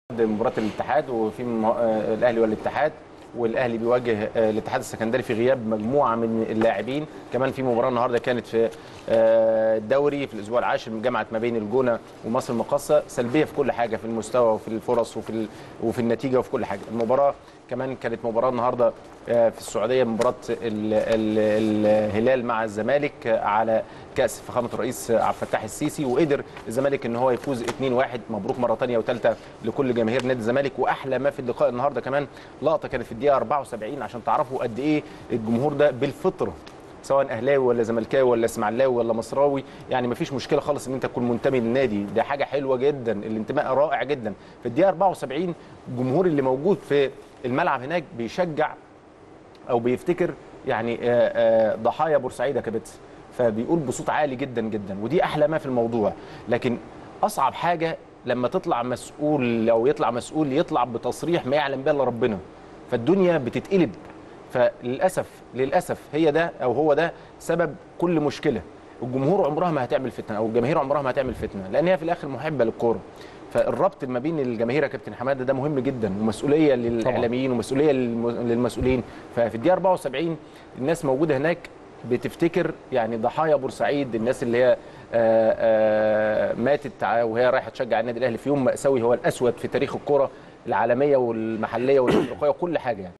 مباراه الاتحاد وفي م- آه، الاهلي والاتحاد والاهلي بيواجه آه، الاتحاد السكندري في غياب مجموعه من اللاعبين كمان في مباراه النهارده كانت في آه، الدوري في الاسبوع العاشر من جامعه ما بين الجونه ومصر المقاصه سلبيه في كل حاجه في المستوى وفي الفرص وفي ال- وفي النتيجه وفي كل حاجه المباراه كمان كانت مباراه النهارده آه، في السعوديه مباراه ال- ال- الهلال مع الزمالك آه، على كاس فخامه الرئيس عبد الفتاح السيسي وقدر الزمالك ان هو يفوز 2-1 مبروك مره ثانيه وثالثه لكل جماهير نادي الزمالك واحلى ما في اللقاء النهارده كمان لقطه كانت في الدقيقه 74 عشان تعرفوا قد ايه الجمهور ده بالفطره سواء اهلاوي ولا زملكاوي ولا اسماعيلاوي ولا مصراوي يعني مفيش مشكله خالص ان انت تكون منتمي للنادي ده حاجه حلوه جدا الانتماء رائع جدا في الدقيقه 74 الجمهور اللي موجود في الملعب هناك بيشجع او بيفتكر يعني آه، آه، ضحايا بورسعيد يا كابتن فبيقول بصوت عالي جدا جدا ودي احلى ما في الموضوع لكن اصعب حاجه لما تطلع مسؤول او يطلع مسؤول يطلع بتصريح ما يعلم به الا ربنا فالدنيا بتتقلب فللاسف للاسف هي ده او هو ده سبب كل مشكله الجمهور عمرها ما هتعمل فتنه او الجماهير عمرها ما هتعمل فتنه لان هي في الاخر محبه للكوره فالربط ما بين الجماهير يا كابتن حماده ده مهم جدا ومسؤوليه للاعلاميين ومسؤوليه للم- للمسؤولين ففي الدقيقه 74 الناس موجوده هناك بتفتكر يعني ضحايا بورسعيد الناس اللي هي آه، آه، ماتت ع- وهي رايحه تشجع النادي الاهلي في يوم مأساوي هو الاسود في تاريخ الكره العالميه والمحليه والافريقيه وكل حاجه يعني